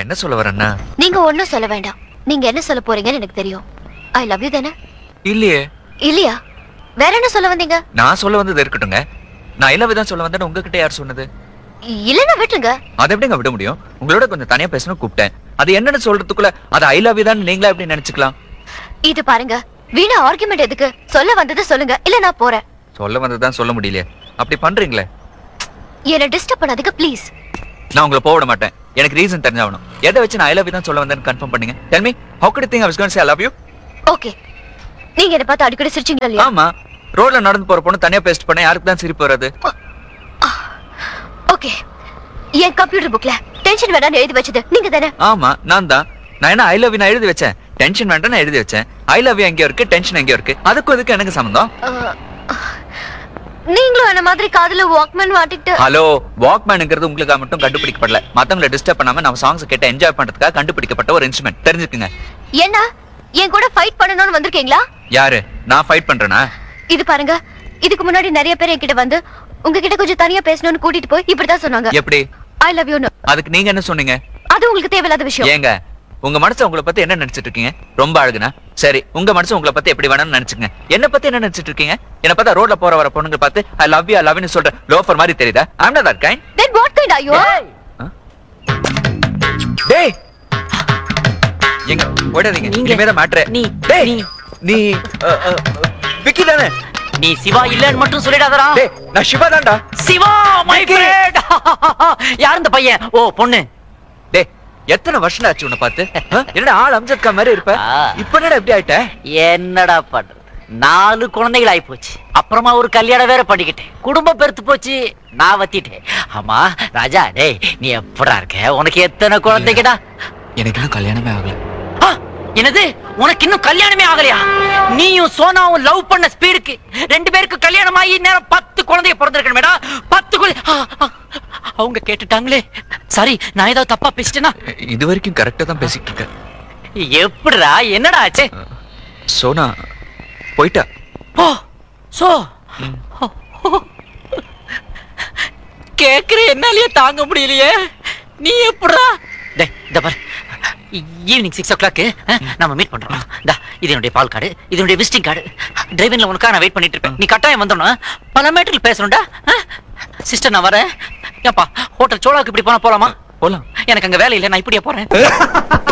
என்ன சொல்ல வரேன்னா நீங்க ஒண்ணும் சொல்ல வேண்டாம் நீங்க என்ன சொல்ல போறீங்கன்னு எனக்கு தெரியும் ஐ லவ் யூ தானே இல்லையே இல்லையா வேற என்ன சொல்ல வந்தீங்க நான் சொல்ல வந்தது இருக்கட்டுங்க நான் ஐ லவ் தான் சொல்ல வந்தேன்னு உங்ககிட்ட யார் சொன்னது இல்லன்னா விட்டுருங்க அதை எப்படிங்க விட முடியும் உங்களோட கொஞ்சம் தனியா பேசணும் கூப்பிட்டேன் அது என்னன்னு சொல்றதுக்குள்ள அது ஐ லவ் தான் நீங்களா எப்படி நினைச்சுக்கலாம் இது பாருங்க வீணா ஆர்குமெண்ட் எதுக்கு சொல்ல வந்தது சொல்லுங்க இல்ல நான் போறேன் சொல்ல வந்ததுதான் சொல்ல முடியலையே அப்படி பண்றீங்களே என்ன டிஸ்டர்ப் பண்ணாதீங்க ப்ளீஸ் நான் உங்களை போக விட மாட்டேன் எனக்கு ரீசன் தெரிஞ்சாகணும் எதை வச்சு நான் ஐ லவ் தான் சொல்ல வந்தேன்னு கன்ஃபார்ம் பண்ணீங்க tell me how could you think I was going to say I love you okay நீங்க என்ன பார்த்து அடிக்கடி சிரிச்சீங்களா இல்லையா ஆமா ரோட்ல நடந்து போற பொண்ணு தனியா பேஸ்ட் பண்ண யாருக்கு தான் சிரிப்பு வராது ஓகே என் கம்ப்யூட்டர் புக்ல டென்ஷன் வேணாம்னு எழுதி வச்சது நீங்க தானே ஆமா நான் தான் நான் என்ன ஐ லவ் நான் எழுதி வச்சேன் டென்ஷன் வேண்டாம் நான் எழுதி வச்சேன் ஐ லவ் எங்க இருக்கு டென்ஷன் எங்க இருக்கு அதுக்கும் இதுக்கு எனக்கு சம்மந்தம் அஹ், நீங்களும் என்ன மாதிரி காதுல வாக்மேன் மாட்டிட்டு ஹலோ வாக்மேனுங்கிறது உங்களுக்காக மட்டும் கண்டுபிடிக்கப்படல மத்தவங்களை டிஸ்டர்ப் பண்ணாம நம்ம சாங்ஸ் கேட்டு என்ஜாய் பண்றதுக்காக கண்டுபிடிக்கப்பட்ட ஒரு இன்ஸ்ட்ருமெண்ட் தெரிஞ்சுக்குங்க என்ன என் கூட ஃபைட் பண்ணணும்னு வந்திருக்கீங்களா யாரு நான் ஃபைட் பண்றேனா இது பாருங்க இதுக்கு முன்னாடி நிறைய பேர் என்கிட்ட வந்து உங்ககிட்ட கொஞ்சம் தனியா பேசணும்னு கூட்டிட்டு போய் இப்படிதான் சொன்னாங்க எப்படி ஐ லவ் யூ அதுக்கு நீங்க என்ன சொன்னீங்க அது உங்களுக்கு தேவையில்லாத விஷயம் ஏங்க உங்க மனசு உங்களை பத்தி என்ன நினைச்சிட்டு இருக்கீங்க ரொம்ப அழகுனா சரி உங்க மனசு உங்களை பத்தி எப்படி வேணும்னு நினைச்சுங்க என்ன பத்தி என்ன நினைச்சிட்டு இருக்கீங்க என்ன பார்த்தா ரோட்ல போற வர பொண்ணுங்க பார்த்து I love you I love you சொல்ற லோஃபர் மாதிரி தெரியுதா I'm not that kind then what kind are you டேய் எங்க ஓடாதீங்க நீங்க- இனிமே தான் மாட்றே நீ- டேய் நீ- நீ அ, அ, விக்கி தானே நீ சிவா இல்லன்னு மட்டும் சொல்லிடாதடா டேய் நான் சிவா தான்டா சிவா மை ஃப்ரெண்ட் யார் இந்த பையன் ஓ பொண்ணு டேய் எத்தனை வருஷம் ஆச்சு உன்னை பார்த்து ஆ? என்னடா ஆள் அம்ஜத் கான் மாதிரி இருப்ப ஆ. இப்ப என்னடா இப்படி ஆயிட்ட என்னடா பண்றது நாலு குழந்தைகள் ஆயி போச்சு அப்புறமா ஒரு கல்யாணம் வேற பண்ணிக்கிட்டேன் குடும்பம் பெருத்து போச்சு நான் வத்திட்டேன் ஆமா ராஜா டேய் நீ எப்படா இருக்க உனக்கு எத்தனை குழந்தைங்கடா எனக்கு இன்னும் கல்யாணமே ஆகல ஆ, என்னது உனக்கு இன்னும் கல்யாணமே ஆகலையா நீயும் சோனாவும் லவ் பண்ண ஸ்பீடுக்கு ரெண்டு பேருக்கு கல்யாணம் ஆகி நேரம் பத்து குழந்தைய பிறந்திருக்கணுமேடா பத்து குழந்தை ஆ, ஆ, அவங்க கேட்டுட்டாங்களே சரி நான் ஏதாவது தப்பா பேசிட்டேனா இது வரைக்கும் கரெக்டா தான் பேசிட்டு இருக்கேன் எப்படிடா என்னடா ஆச்சு சோனா போயிட்டா ஓ சோ கேக்குற என்னாலயே தாங்க முடியலையே நீ எப்படிடா டேய் இந்த பாரு ஈவினிங் சிக்ஸ் ஓ கிளாக்கு நம்ம மீட் பண்றோம் டா இது என்னுடைய பால் கார்டு இது என்னுடைய விசிட்டிங் கார்டு டிரைவிங்ல உனக்காக நான் வெயிட் பண்ணிட்டு இருப்பேன் நீ கட்டாயம் வந்தோம்னா பல மேட்டரில் பேசணும்டா சிஸ்டர் நான் வரேன் ஏப்பா ஹோட்டல் சோலாவுக்கு இப்படி போனா போலாமா போலாம் எனக்கு அங்க வேலை இல்லை நான் இப்படியே போறேன்